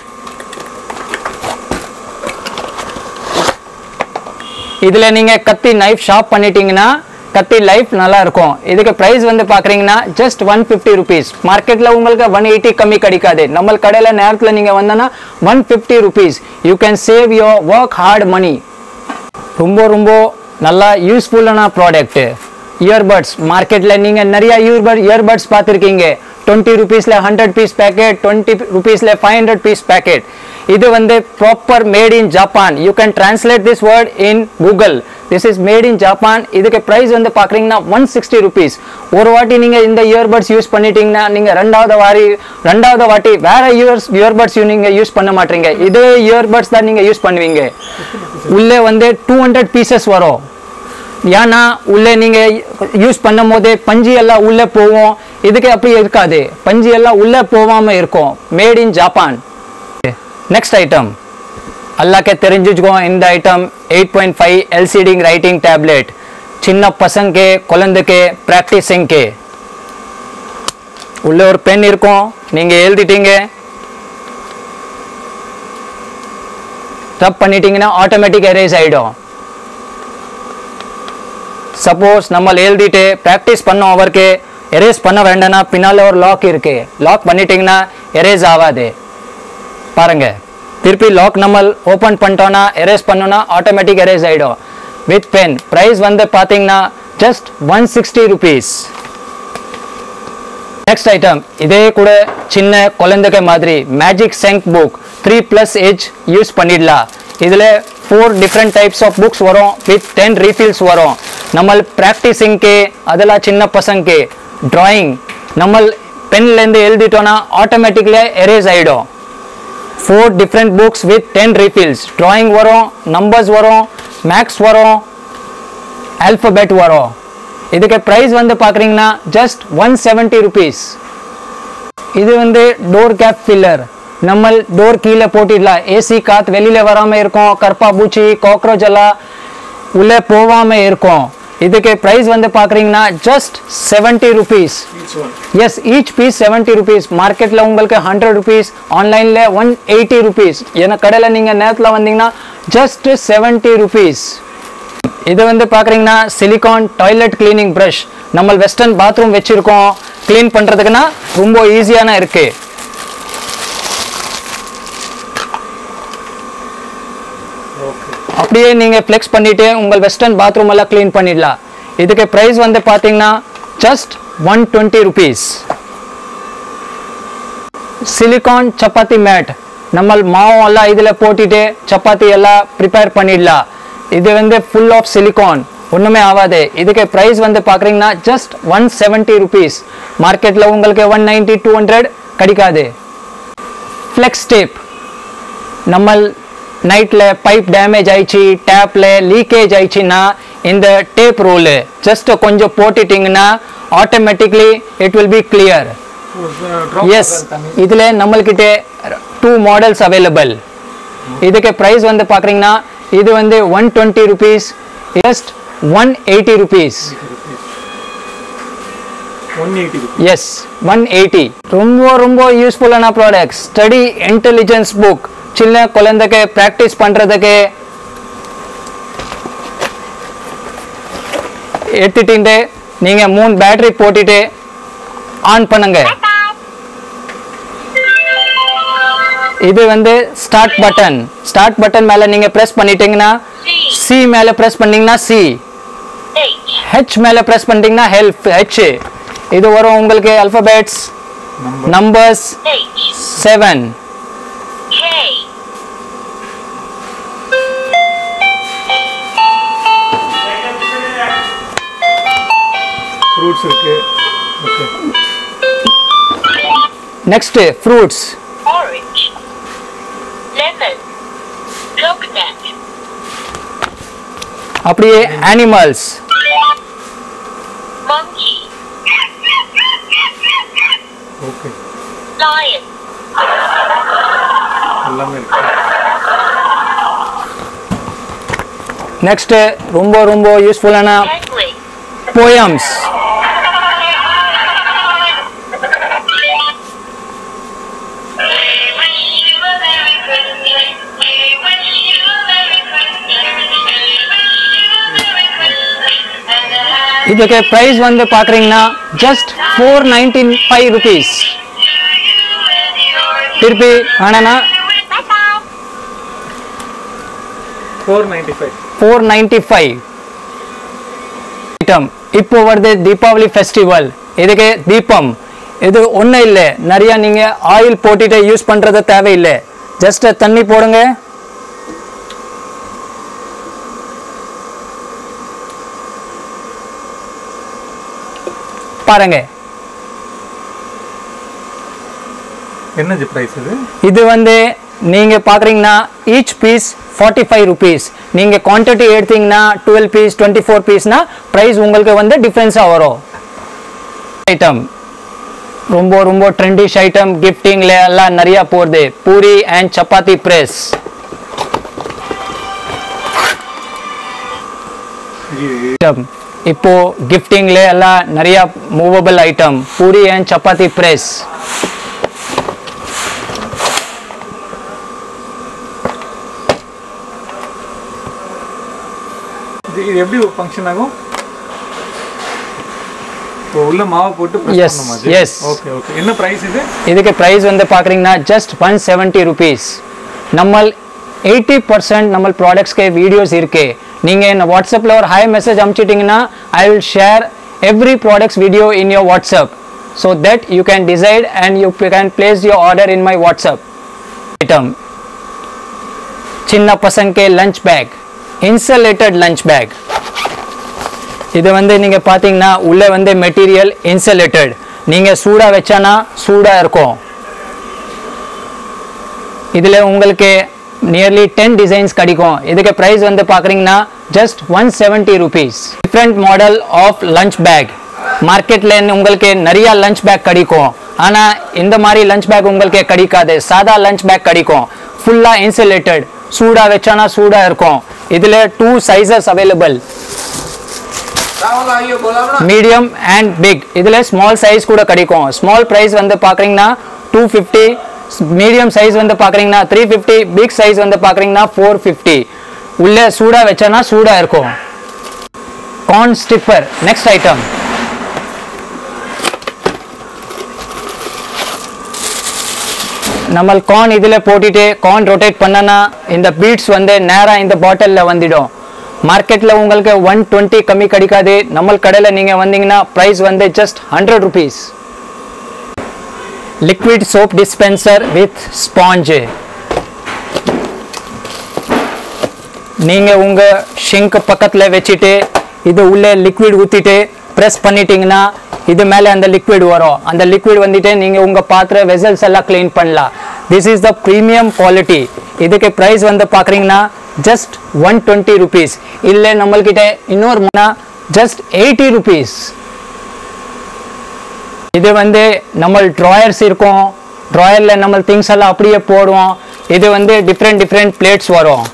இதில் நீங்கள் கத்தி நைஃப் ஷார்ப் பண்ணிட்டீங்கன்னா கத்தி லைஃப் நல்லா இருக்கும் இதுக்கு ப்ரைஸ் வந்து பார்க்குறீங்கன்னா ஜஸ்ட் ஒன் ஃபிஃப்டி ருபீஸ் மார்க்கெட்டில் உங்களுக்கு ஒன் எயிட்டி கம்மி கிடைக்காது நம்ம கடையில் நேரத்தில் நீங்கள் வந்தோன்னா one fifty rupees you can save your work hard money ரொம்ப ரொம்ப நல்லா யூஸ்ஃபுல்லான ப்ராடக்ட் இயர்பட்ஸ் மார்க்கெட்டில் நீங்கள் நிறைய இயர்பட் இயர்பட்ஸ் பார்த்துருக்கீங்க டுவெண்ட்டி ருபீஸில் ஹண்ட்ரட் பீஸ் பேக்கெட் டுவெண்ட்டி ருபீஸில் ஃபைவ் ஹண்ட்ரட் பீஸ் பேக்கெட் இது வந்து proper made in Japan you can translate this word in Google this is made in Japan இதுக்கு ப்ரைஸ் வந்து பார்க்குறீங்கன்னா ஒன் சிக்ஸ்டி ருபீஸ் ஒரு வாட்டி நீங்கள் இந்த இயர்பட்ஸ் யூஸ் பண்ணிட்டீங்கன்னா நீங்கள் ரெண்டாவது வாரி ரெண்டாவது வாட்டி வேற இயர்ஸ் இயர்பட்ஸ் நீங்கள் யூஸ் பண்ண மாட்டீங்க இதே இயர்பட்ஸ் தான் நீங்கள் யூஸ் பண்ணுவீங்க உள்ளே வந்து டூ ஹண்ட்ரட் பீசஸ் வரும் ஏன்னா உள்ளே நீங்கள் யூஸ் பண்ணும் போதே பஞ்சு எல்லாம் உள்ளே போவோம் இதுக்கு அப்படி இருக்காது பஞ்சு எல்லாம் உள்ளே போகாமல் இருக்கும் made in Japan next item அல்லாக்கே தெரிஞ்சுக்கோ இந்த item eight point five LCD writing tablet சின்ன பசங்க குழந்தைக்கு ப்ராக்டிஸிங்க்கு உள்ளே ஒரு பென் இருக்கும் நீங்கள் எழுதிட்டீங்க ரப் பண்ணிட்டீங்கன்னா ஆட்டோமேட்டிக் எரேஸ் ஆகிடும் சப்போஸ் நம்ம எழுதிட்டு ப்ராக்டிஸ் பண்ணோம் அவருக்கு எரேஸ் பண்ண வேண்டாம்னா பின்னால் ஒரு லாக் இருக்கு லாக் பண்ணிட்டீங்கன்னா எரேஸ் ஆகாது பாருங்க திருப்பி லாக் நம்ம ஓப்பன் பண்ணிட்டோன்னா எரேஸ் பண்ணோன்னா ஆட்டோமேட்டிக் எரேஸ் ஆகிடும் வித் பென் ப்ரைஸ் வந்து பார்த்தீங்கன்னா just one sixty rupees next item இதே கூட சின்ன குழந்தைக்கு மாதிரி magic sank book three plus age use பண்ணிடலாம் இதில் four different types of books வரும் வித் டென் ரீஃபில்ஸ் வரும் நம்ம ப்ராக்டிஸிங்க்கு அதெல்லாம் சின்ன பசங்கக்கு ட்ராயிங் நம்ம பென்லேருந்து எழுதிட்டோன்னா ஆட்டோமேட்டிக்லே எரேஸ் ஆகிடும் four different books with ten refills drawing வரும் நம்பர்ஸ் வரும் மேக்ஸ் வரும் ஆல்ஃபபெட் வரும் இதுக்கு ப்ரைஸ் வந்து பார்க்குறீங்கன்னா ஜஸ்ட் ஒன் செவன்ட்டி ருபீஸ் இது வந்து டோர் கேப் ஃபில்லர் நம்ம டோர் கீழே போட்டிடலாம் ஏசி காற்று வெளியில் வராமல் இருக்கும் கற்பா பூச்சி காக்ரோச் எல்லாம் உள்ளே போகாமல் இருக்கும் இதுக்கு ப்ரைஸ் வந்து பார்க்குறீங்கன்னா just seventy rupees each one yes each piece seventy rupees மார்க்கெட்டில் உங்களுக்கு ஹண்ட்ரட் ருபீஸ் ஆன்லைனில் ஒன் எயிட்டி ருபீஸ் ஏன்னா கடையில் நீங்கள் நேரத்தில் வந்தீங்கன்னா ஜஸ்ட் செவன்ட்டி ருபீஸ் இது வந்து பார்க்குறீங்கன்னா சிலிகான் டாய்லெட் கிளீனிங் ப்ரஷ் நம்ம வெஸ்டர்ன் பாத்ரூம் வச்சுருக்கோம் க்ளீன் பண்ணுறதுக்குன்னா ரொம்ப ஈஸியான இருக்குது ஓகே அப்படியே நீங்கள் ஃப்ளெக்ஸ் பண்ணிவிட்டு உங்கள் வெஸ்டர்ன் பாத்ரூம் எல்லாம் க்ளீன் பண்ணிடலாம் இதுக்கு ப்ரைஸ் வந்து பார்த்தீங்கன்னா just one twenty rupees silicone chapati mat நம்ம மாவு எல்லாம் இதில் போட்டுட்டு சப்பாத்தி எல்லாம் ப்ரிப்பேர் பண்ணிடலாம் இது வந்து ஃபுல் ஆஃப் சிலிகான் ஒன்றுமே ஆகாது இதுக்கு ப்ரைஸ் வந்து பார்க்குறீங்கன்னா ஜஸ்ட் ஒன் செவன்ட்டி ருபீஸ் மார்க்கெட்டில் உங்களுக்கு ஒன் நைன்ட்டி டூ ஹண்ட்ரட் கிடைக்காது ஃப்ளெக்ஸ் டேப் நம்ம நைட்டில் பைப் டேமேஜ் ஆயிடுச்சு டேப்பில் லீக்கேஜ் ஆயிடுச்சுன்னா இந்த டேப் ரோலு ஜஸ்ட் கொஞ்சம் போட்டுட்டிங்கன்னா automatically it will be clear yes இதில் நம்மள்கிட்ட டூ மாடல்ஸ் அவைலபிள் இதுக்கு ப்ரைஸ் வந்து பார்க்குறீங்கன்னா இது வந்து one twenty rupees just one eighty rupees one eighty rupees yes one eighty ரொம்ப ரொம்ப யூஸ்ஃபுல்லான ப்ராடக்ட் ஸ்டடி இன்டெலிஜென்ஸ் புக் சின்ன குழந்தைக்கு ப்ராக்டிஸ் பண்ணுறதுக்கு எடுத்துட்டு நீங்கள் மூணு பேட்டரி போட்டுட்டு ஆன் பண்ணுங்க இது வந்து ஸ்டார்ட் பட்டன் ஸ்டார்ட் பட்டன் மேலே நீங்கள் ப்ரெஸ் பண்ணிட்டீங்கன்னா சி மேலே ப்ரெஸ் பண்ணீங்கன்னா சி H ஹெச் மேலே ப்ரெஸ் பண்ணிட்டீங்கன்னா ஹெல்ப் ஹெச் இது வரும் உங்களுக்கு alphabets number numbers H seven K fruits இருக்கு okay next fruits orange lemon coconut அப்படியே அனிமல்ஸ் monkey ஓகே lion எல்லாமே இருக்கு நெக்ஸ்ட்டு ரொம்ப ரொம்ப யூஸ்ஃபுல்லான Penguin. போயம்ஸ் இதுக்கு ப்ரைஸ் வந்து பார்க்குறீங்கன்னா just four ninety five rupees திருப்பி வேணாண்ணா four ninety five four ninety five item இப்போ வருது தீபாவளி ஃபெஸ்டிவல் இதுக்கு தீபம் இது ஒன்றும் இல்லை நிறைய நீங்கள் ஆயில் போட்டுட்டு யூஸ் பண்ணுறது தேவையில்லை ஜஸ்ட் தண்ணி போடுங்க பாருங்க என்னது ப்ரைஸ் இது இது வந்து நீங்கள் பார்க்குறீங்கன்னா each piece forty five rupees நீங்கள் குவான்டிட்டி எடுத்தீங்கன்னா டுவெல் பீஸ் டுவெண்ட்டி ஃபோர் பீஸ்னா ப்ரைஸ் உங்களுக்கு வந்து டிஃப்ரென்ஸாக வரும் ஐட்டம் ரொம்ப ரொம்ப ட்ரெண்டிஷ் ஐட்டம் கிஃப்டிங்ல எல்லாம் நிறையா போகுது puri and chapati press item இப்போ கிஃப்டிங்ல எல்லாம் நிறைய movable item puri and chapati press இது இது எப்படி ஃபங்க்ஷன் ஆகும் இப்போ உள்ள மாவு போட்டு Yes, yes. ஓகே ஓகே என்ன பிரைஸ் இது இதுக்கு ப்ரைஸ் வந்து பார்க்குறீங்கன்னா ஜஸ்ட் ஒன் செவன்ட்டி ருபீஸ் நம்ம எயிட்டி பர்சன்ட் நம்ம ப்ராடக்ட்ஸ்க்கு வீடியோஸ் இருக்கு நீங்கள் என்ன வாட்ஸ்அப்பில் ஒரு ஹாய் மெசேஜ் அனுப்பிச்சிட்டிங்கன்னா I will share every products video in your WhatsApp so that you can decide and you can place your order in my WhatsApp item சின்ன பசங்க lunch bag insulated lunch bag இது வந்து நீங்கள் பார்த்தீங்கன்னா உள்ளே வந்து மெட்டீரியல் இன்சுலேட்டட் நீங்கள் சூடாக வச்சானா சூடாக இருக்கும் இதில் உங்களுக்கு நியர்லி டென் டிசைன்ஸ் கிடைக்கும் இதுக்கு ப்ரைஸ் வந்து பார்க்குறீங்கன்னா just one seventy rupees different model of lunch bag மார்க்கெட்டில் உங்களுக்கு நிறைய லஞ்ச் பேக் கிடைக்கும் ஆனால் இந்த மாதிரி லஞ்ச் பேக் உங்களுக்கு கிடைக்காது சாதா லஞ்ச் பேக் கிடைக்கும் ஃபுல்லாக இன்சுலேட்டட் சூடாக வச்சானா சூடாக இருக்கும் இதில் two sizes available medium and big இதில் ஸ்மால் சைஸ் கூட கிடைக்கும் ஸ்மால் ப்ரைஸ் வந்து பார்க்குறீங்கன்னா டூ ஃபிஃப்டி மீடியம் சைஸ் வந்து பார்க்குறீங்கன்னா த்ரீ ஃபிஃப்டி பிக் சைஸ் வந்து பார்க்குறீங்கன்னா ஃபோர் ஃபிஃப்டி உள்ளே சூடாக வச்சோன்னா சூடாக இருக்கும் கார்ன் ஸ்டிப்பர் நெக்ஸ்ட் ஐட்டம் நம்ம கார்ன் இதில் போட்டுட்டு கார்ன் ரொட்டேட் பண்ணனா இந்த பீட்ஸ் வந்து நேராக இந்த பாட்டிலில் வந்துடும் மார்க்கெட்டில் உங்களுக்கு ஒன் டுவெண்ட்டி கம்மி கிடைக்காது நம்ம கடையில் நீங்கள் வந்தீங்கன்னா ப்ரைஸ் வந்து just hundred rupees liquid soap dispenser with sponge நீங்கள் உங்கள் ஷிங்க் பக்கத்தில் வச்சுட்டு இது உள்ளே லிக்விட் ஊற்றிட்டு ப்ரெஸ் பண்ணிட்டீங்கன்னா இது மேலே அந்த லிக்விட் வரும் அந்த லிக்விட் வந்துட்டு நீங்கள் உங்கள் பாத்திர வெசல்ஸ் எல்லாம் க்ளீன் பண்ணலாம் this is the premium quality இதுக்கு ப்ரைஸ் வந்து பார்க்குறீங்கன்னா ஜஸ்ட் ஒன் டுவெண்ட்டி ருபீஸ் இல்லை நம்மள்கிட்ட இன்னொரு முன்னா ஜஸ்ட் எயிட்டி ருபீஸ் இது வந்து நம்ம ட்ராயர்ஸ் இருக்கும் ட்ராயரில் நம்ம திங்ஸ் எல்லாம் அப்படியே போடுவோம் இது வந்து டிஃப்ரெண்ட் டிஃப்ரெண்ட் பிளேட்ஸ் வரும்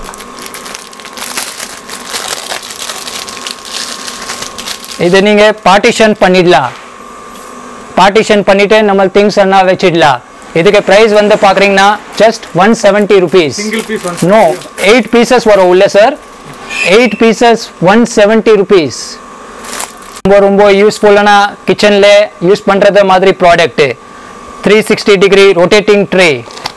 இது நீங்கள் பார்ட்டிஷன் பண்ணிடலாம் பார்ட்டிஷன் பண்ணிட்டு நம்ம திங்ஸ் எல்லாம் வச்சிடலாம் இதுக்கு ப்ரைஸ் வந்து பார்க்குறீங்கன்னா just one seventy rupees single piece one no eight pieces வரும் உள்ள sir eight pieces one seventy rupees ரொம்ப ரொம்ப யூஸ்ஃபுல்லான கிச்சனில் யூஸ் பண்ணுறது மாதிரி product three sixty degree rotating tray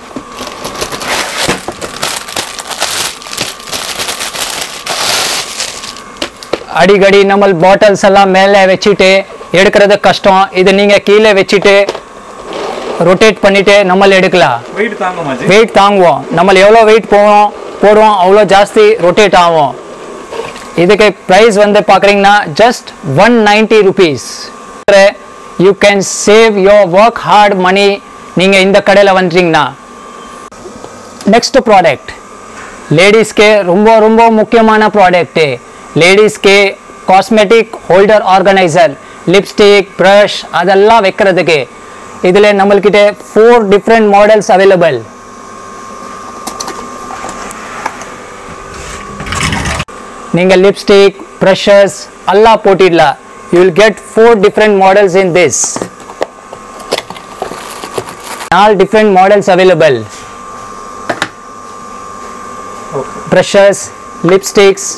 அடிக்கடி நம்ம பாட்டில்ஸ் எல்லாம் மேலே வச்சுட்டு எடுக்கிறது கஷ்டம் இது நீங்கள் கீழே வச்சுட்டு ரொட்டேட் பண்ணிட்டு நம்மள எடுக்கலாம் வெயிட் தாங்குமா ஜி வெயிட் தாங்குவோம் நம்ம எவ்வளோ வெயிட் போவோம் போடுவோம் அவ்வளோ ஜாஸ்தி ரொட்டேட் ஆகும் இதுக்கு ப்ரைஸ் வந்து பார்க்குறீங்கன்னா just one ninety rupees you can save your work hard money நீங்கள் இந்த கடையில் வந்துட்டீங்கன்னா நெக்ஸ்ட் ப்ராடக்ட் லேடிஸ்க்கு ரொம்ப ரொம்ப முக்கியமான ப்ராடக்ட்டு லேடிஸ்க்கு cosmetic holder organiser lipstick brush அதெல்லாம் வைக்கிறதுக்கு இதில் நம்மள்கிட்ட ஃபோர் டிஃப்ரெண்ட் மாடல்ஸ் அவைலபிள் நீங்கள் லிப்ஸ்டிக் ப்ரஷஸ் எல்லாம் போட்டிடலாம் you will get four different models in this நாலு different models available okay brushes lipsticks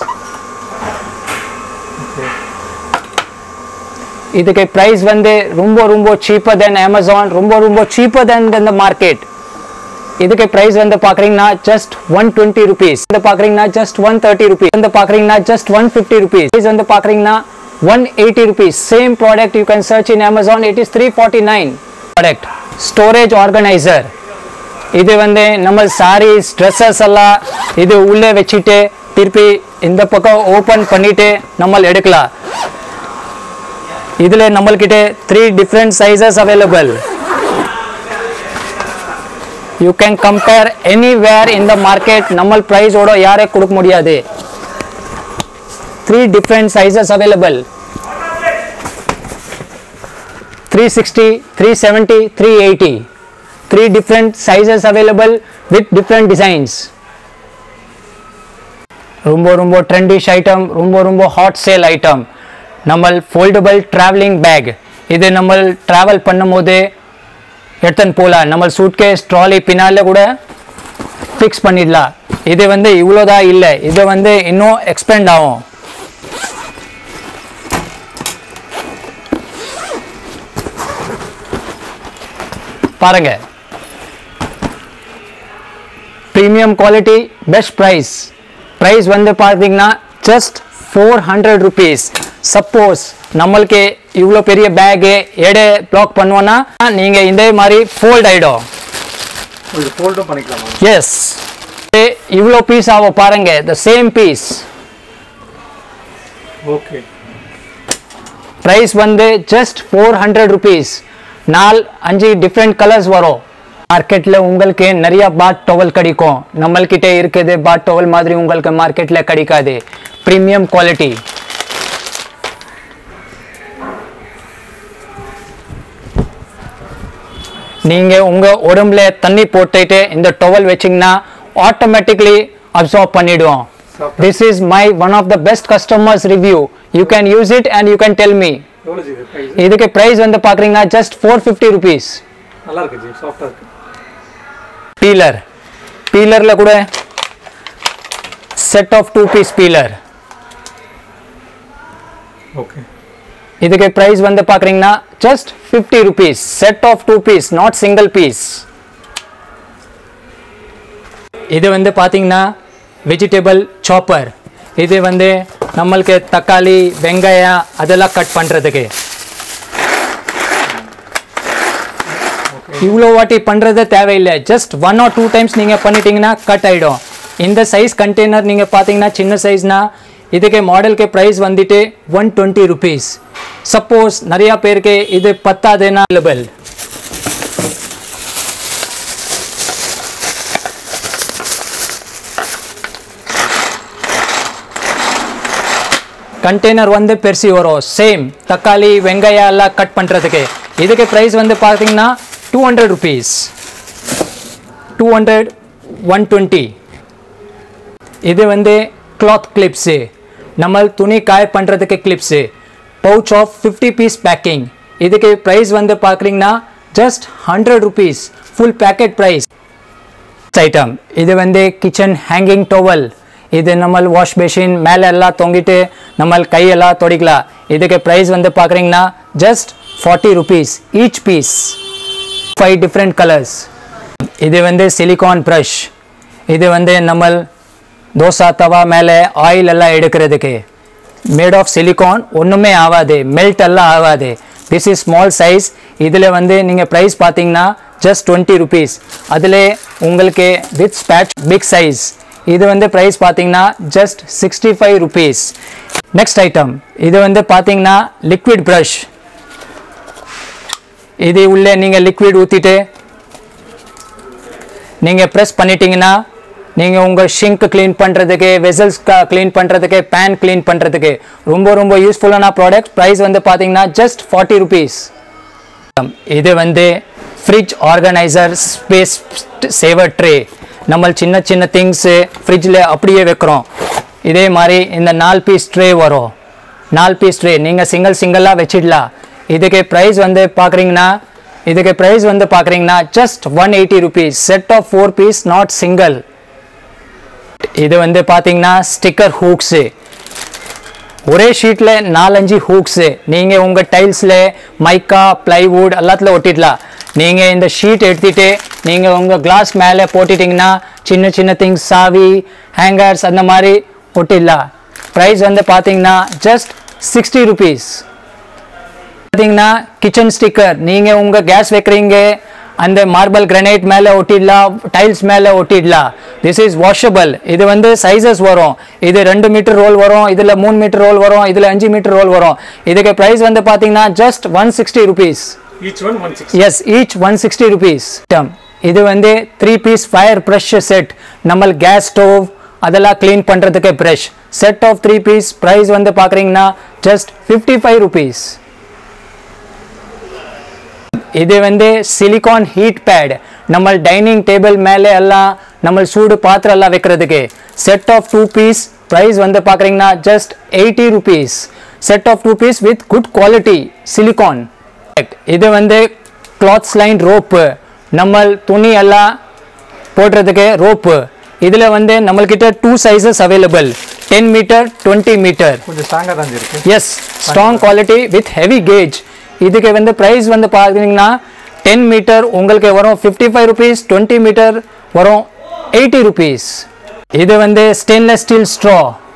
இதுக்கு ப்ரைஸ் வந்து ரொம்ப ரொம்ப சீப்பர் தென் அமேசான் ரொம்ப ரொம்ப சீப்பர் தென் இந்த மார்க்கெட் இதுக்கு ப்ரைஸ் வந்து பார்க்குறீங்கன்னா ஜஸ்ட் ஒன் டுவெண்ட்டி ருபீஸ் வந்து பார்க்குறீங்கன்னா ஜஸ்ட் ஒன் தேர்ட்டி ருபீஸ் வந்து பார்க்குறீங்கன்னா just one fifty rupees price வந்து பார்க்குறீங்கன்னா one eighty rupees same product you can search in Amazon it is three forty nine product storage organiser இது வந்து நம்ம சாரீஸ் ட்ரெஸ்ஸஸ் எல்லாம் இது உள்ளே வச்சுட்டு திருப்பி இந்த பக்கம் ஓப்பன் பண்ணிட்டு நம்ம எடுக்கலாம் இதுல நம்மள்கிட்ட three different sizes available you can compare anywhere in the market நம்ம ப்ரைஸோட யாரே கொடுக்க முடியாது three different sizes available three sixty three seventy three eighty three different sizes available with different designs ரொம்ப ரொம்ப ட்ரெண்டிஷ் ஐட்டம் ரொம்ப ரொம்ப ஹாட் சேல் ஐட்டம் நம்ம ஃபோல்டபுள் ட்ராவலிங் பேக் இது நம்ம ட்ராவல் பண்ணும்போது எடுத்துன்னு போகலாம் நம்ம சூட்கேஸ் ட்ராலி பின்னால கூட ஃபிக்ஸ் பண்ணிடலாம் இது வந்து இவ்வளோதான் இல்லை இது வந்து இன்னும் எக்ஸ்பெண்ட் ஆகும் பாருங்க premium quality best price price வந்து பார்த்தீங்கன்னா just four hundred rupees suppose நம்மளுக்கு இவ்வளோ பெரிய பேகு எடை பிளாக் பண்ணுவோன்னா நீங்கள் இதே மாதிரி ஃபோல்ட் ஆகிடும் இது ஃபோல்டும் பண்ணிக்கலாமா எஸ் இவ்வளோ பீஸ் ஆகும் பாருங்க the same piece okay price வந்து ஜஸ்ட் ஃபோர் ஹண்ட்ரட் ருபீஸ் நாலு அஞ்சு டிஃப்ரெண்ட் கலர்ஸ் வரும் மார்க்கெட்டில் உங்களுக்கு நிறைய பாட் டவல் கிடைக்கும் நம்மள்கிட்ட இருக்குது பாட் டவல் மாதிரி உங்களுக்கு மார்க்கெட்டில் கிடைக்காது ப்ரீமியம் குவாலிட்டி நீங்கள் உங்கள் உடம்புல தண்ணி போட்டுட்டு இந்த டவல் வச்சிங்கன்னா ஆட்டோமேட்டிக்லி அப்சார்ப் பண்ணிடுவோம் this is my one of the best customers review you can use it and you can tell me எவ்வளோ ஜி ப்ரைஸ் இதுக்கு ப்ரைஸ் வந்து பார்க்குறீங்கன்னா ஜஸ்ட் ஃபோர் ஃபிஃப்டி ருபீஸ் நல்லா இருக்கு ஜி சாஃப்டாக இருக்கு பீலர் பீலரில் கூட set of two piece peeler okay இதுக்கு ப்ரைஸ் வந்து பார்க்குறீங்கன்னா just fifty rupees set of two piece not single piece இது வந்து பார்த்தீங்கன்னா வெஜிடபிள் சாப்பர் இது வந்து நம்மளுக்கு தக்காளி வெங்காயம் அதெல்லாம் கட் பண்ணுறதுக்கு இவ்வளோ வாட்டி பண்ணுறது தேவையில்லை just one or two times நீங்கள் பண்ணிட்டீங்கன்னா கட் ஆகிடும் இந்த சைஸ் கண்டெய்னர் நீங்கள் பார்த்தீங்கன்னா சின்ன சைஸ்னா இதுக்கு மாடலுக்கு ப்ரைஸ் வந்துட்டு ஒன் டுவெண்ட்டி ருபீஸ் சப்போஸ் நிறையா பேருக்கு இது பத்தாதுன்னா அவைலபிள் கண்டெய்னர் வந்து பெருசி வரும் சேம் தக்காளி வெங்காயம் எல்லாம் கட் பண்ணுறதுக்கு இதுக்கு ப்ரைஸ் வந்து பார்த்தீங்கன்னா two hundred rupees two hundred one twenty இது வந்து கிளாத் கிளிப்ஸு நம்ம துணி காய பண்ணுறதுக்கு clips pouch of fifty piece packing இதுக்கு ப்ரைஸ் வந்து பார்க்குறீங்கன்னா just hundred rupees full packet price item இது வந்து கிச்சன் ஹேங்கிங் டோவல் இது நம்ம வாஷ் பேஷின் மேலே எல்லாம் தொங்கிட்டு நம்ம கையெல்லாம் தொடிக்கலாம் இதுக்கு ப்ரைஸ் வந்து பார்க்குறீங்கன்னா just forty rupees each piece five different colours இது வந்து சிலிகான் ப்ரஷ் இது வந்து நம்ம தோசை தவா மேலே ஆயில் எல்லாம் எடுக்கிறதுக்கு மேட் ஆஃப் சிலிகான் ஒன்றுமே ஆகாது மெல்ட் எல்லாம் ஆகாது திஸ் இஸ் ஸ்மால் சைஸ் இதில் வந்து நீங்கள் ப்ரைஸ் பார்த்தீங்கன்னா ஜஸ்ட் டுவெண்ட்டி ருபீஸ் அதில் உங்களுக்கு வித் ஸ்பேட்ச் பிக் சைஸ் இது வந்து ப்ரைஸ் பார்த்தீங்கன்னா just sixty five rupees next item இது வந்து பார்த்தீங்கன்னா லிக்விட் ப்ரஷ் இது உள்ளே நீங்கள் லிக்விட் ஊற்றிட்டு நீங்கள் ப்ரெஸ் பண்ணிட்டீங்கன்னா நீங்கள் உங்கள் ஷிங்க் க்ளீன் பண்ணுறதுக்கு வெசல்ஸ் க்ளீன் பண்ணுறதுக்கு பேன் க்ளீன் பண்ணுறதுக்கு ரொம்ப ரொம்ப யூஸ்ஃபுல்லான ப்ராடக்ட் ப்ரைஸ் வந்து பார்த்தீங்கன்னா ஜஸ்ட் ஃபார்ட்டி ருபீஸ் இது வந்து fridge organiser space saver tray நம்ம சின்ன சின்ன திங்ஸு ஃப்ரிட்ஜில் அப்படியே வைக்கிறோம் இதே மாதிரி இந்த நாலு பீஸ் ட்ரே வரும் நாலு பீஸ் ட்ரே நீங்கள் சிங்கிள் சிங்கிளாக வச்சிடலாம் இதுக்கு ப்ரைஸ் வந்து பார்க்குறீங்கன்னா இதுக்கு ப்ரைஸ் வந்து பார்க்குறீங்கன்னா just one eighty rupees set of four piece not single இது வந்து பார்த்தீங்கன்னா ஸ்டிக்கர் ஹூக்ஸு ஒரே ஷீட்டில் நாலஞ்சு ஹூக்ஸு நீங்கள் உங்கள் டைல்ஸில் மைக்கா ப்ளைவுட் எல்லாத்துல ஒட்டிடலாம் நீங்கள் இந்த ஷீட் எடுத்துட்டு நீங்கள் உங்கள் கிளாஸ் மேலே போட்டுட்டிங்கன்னா சின்ன சின்ன திங்ஸ் சாவி ஹேங்கர்ஸ் அந்த மாதிரி ஒட்டிடலாம் ப்ரைஸ் வந்து பார்த்தீங்கன்னா ஜஸ்ட் சிக்ஸ்டி ருபீஸ் பார்த்தீங்கன்னா கிச்சன் ஸ்டிக்கர் நீங்கள் உங்கள் கேஸ் வைக்கிறீங்க அந்த மார்பிள் கிரனைட் மேலே ஒட்டிடலாம் டைல்ஸ் மேலே ஒட்டிடலாம் திஸ் இஸ் வாஷபிள் இது வந்து சைஸஸ் வரும் இது ரெண்டு மீட்டர் ரோல் வரும் இதில் மூணு மீட்டர் ரோல் வரும் இதில் அஞ்சு மீட்டர் ரோல் வரும் இதுக்கு ப்ரைஸ் வந்து பார்த்தீங்கன்னா just one sixty rupees each one one six yes each one sixty rupees இது வந்து three piece fire brush set நம்ம கேஸ் ஸ்டோவ் அதெல்லாம் க்ளீன் பண்ணுறதுக்கு brush set of three piece price வந்து பார்க்குறீங்கன்னா ஜஸ்ட் ஃபிஃப்டி ஃபைவ் ருபீஸ் இது வந்து சிலிகான் ஹீட் பேட் நம்ம டைனிங் டேபிள் மேலே எல்லாம் நம்ம சூடு பாத்திரம் எல்லாம் வைக்கிறதுக்கு set of two piece price வந்து பார்க்குறீங்கன்னா just eighty rupees set of two piece with good quality silicone இது வந்து கிளாத்ஸ் லைன் ரோப்பு நம்ம துணி எல்லாம் போடுறதுக்கு ரோப்பு இதில் வந்து நம்மள்கிட்ட two sizes available ten metre twenty metre கொஞ்சம் ஸ்ட்ராங்காக தான் இருக்கு yes strong quality with heavy gauge இதுக்கு வந்து ப்ரைஸ் வந்து பார்த்தீங்கன்னா டென் மீட்டர் உங்களுக்கு வரும் fifty five rupees twenty metre வரும் எயிட்டி ருபீஸ் இது வந்து ஸ்டெயின்லெஸ் ஸ்டீல் ஸ்ட்ரா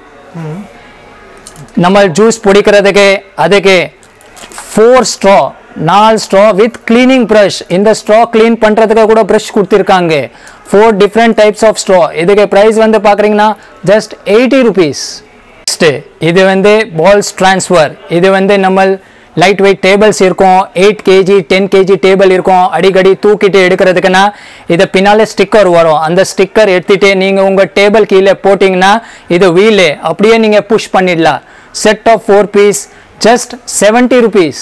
நம்ம ஜூஸ் பிடிக்கிறதுக்கு அதுக்கு ஃபோர் ஸ்ட்ரா நாலு ஸ்ட்ரா வித் க்ளீனிங் ப்ரஷ் இந்த ஸ்ட்ரா க்ளீன் பண்ணுறதுக்கு கூட ப்ரஷ் கொடுத்துருக்காங்க four different types of straw இதுக்கு ப்ரைஸ் வந்து பார்க்குறீங்கன்னா ஜஸ்ட் எயிட்டி ருபீஸ் நெக்ஸ்ட்டு இது வந்து பால்ஸ் ட்ரான்ஸ்ஃபர் இது வந்து நம்ம லைட் வெயிட் டேபிள்ஸ் இருக்கும் eight KG ten KG table இருக்கும் அடிக்கடி தூக்கிட்டு எடுக்கிறதுக்குன்னா இது பின்னாலே ஸ்டிக்கர் வரும் அந்த ஸ்டிக்கர் எடுத்துட்டு நீங்கள் உங்கள் டேபிள் கீழே போட்டிங்கன்னா இது வீலு அப்படியே நீங்கள் புஷ் பண்ணிடலாம் set of four piece just seventy rupees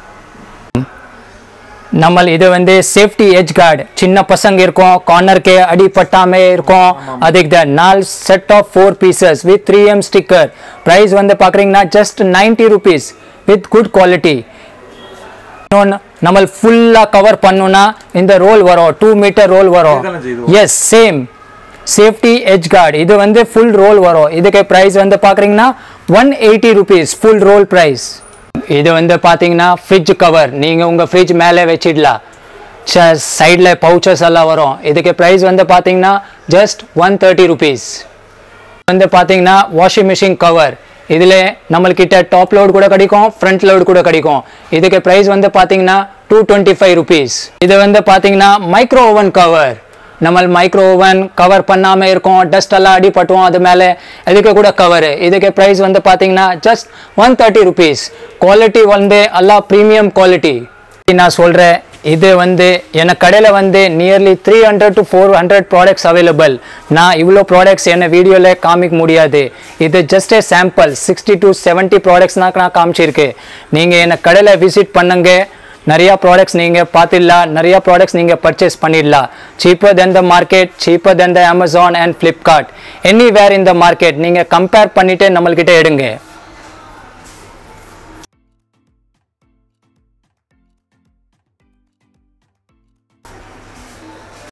நம்ம இது வந்து சேஃப்டி எஜ் கார்டு சின்ன பசங்க இருக்கும் கார்னருக்கு அடி பட்டாமே இருக்கும் அதுக்கு தான் நாலு set of four pieces with three M sticker price வந்து பார்க்குறீங்கன்னா just ninety rupees with good quality இன்னொன்று நம்ம ஃபுல்லாக கவர் பண்ணோன்னா இந்த ரோல் வரும் டூ மீட்டர் ரோல் வரும் இதுதானே இது? Yes same safety edge guard இது வந்து ஃபுல் ரோல் வரும் இதுக்கு ப்ரைஸ் வந்து பார்க்குறீங்கன்னா one eighty rupees full roll price இது வந்து பார்த்தீங்கன்னா ஃப்ரிட்ஜ் கவர் நீங்கள் உங்கள் ஃப்ரிட்ஜ் மேலே வச்சிடலாம் சைடில் பவுச்சஸ் எல்லாம் வரும் இதுக்கு ப்ரைஸ் வந்து பார்த்தீங்கன்னா ஜஸ்ட் ஒன் தேர்ட்டி ருபீஸ் வந்து பார்த்தீங்கன்னா வாஷிங் மிஷின் கவர் இதில் நம்மள்கிட்ட டாப் லோட் கூட கிடைக்கும் ஃப்ரண்ட் லோட் கூட கிடைக்கும் இதுக்கு ப்ரைஸ் வந்து பார்த்தீங்கன்னா டூ டுவெண்ட்டி ஃபைவ் ருபீஸ் இது வந்து பார்த்தீங்கன்னா மைக்ரோ ஓவன் கவர் நம்ம மைக்ரோ ஓவன் கவர் பண்ணாமல் இருக்கும் டஸ்ட் எல்லாம் அடிபட்டுவோம் அது மேலே இதுக்கு கூட கவர் இதுக்கு ப்ரைஸ் வந்து பார்த்தீங்கன்னா just one thirty rupees quality வந்து எல்லாம் ப்ரீமியம் குவாலிட்டி நான் சொல்கிறேன் இது வந்து என் கடையில் வந்து nearly three hundred to four hundred products available நான் இவ்வளோ ப்ராடக்ட்ஸ் என்ன வீடியோவில் காமிக்க முடியாது இது just a sample sixty to seventy products நான் நான் காமிச்சிருக்கேன் நீங்கள் என்னை கடையில் விசிட் பண்ணுங்க நிறையா ப்ராடக்ட்ஸ் நீங்கள் பார்த்துடலாம் நிறையா ப்ராடக்ட்ஸ் நீங்கள் பர்ச்சேஸ் பண்ணிடலாம் cheaper than the market cheaper than the Amazon and Flipkart anywhere இந்த மார்க்கெட் நீங்கள் கம்பேர் பண்ணிவிட்டு நம்மள்கிட்ட எடுங்க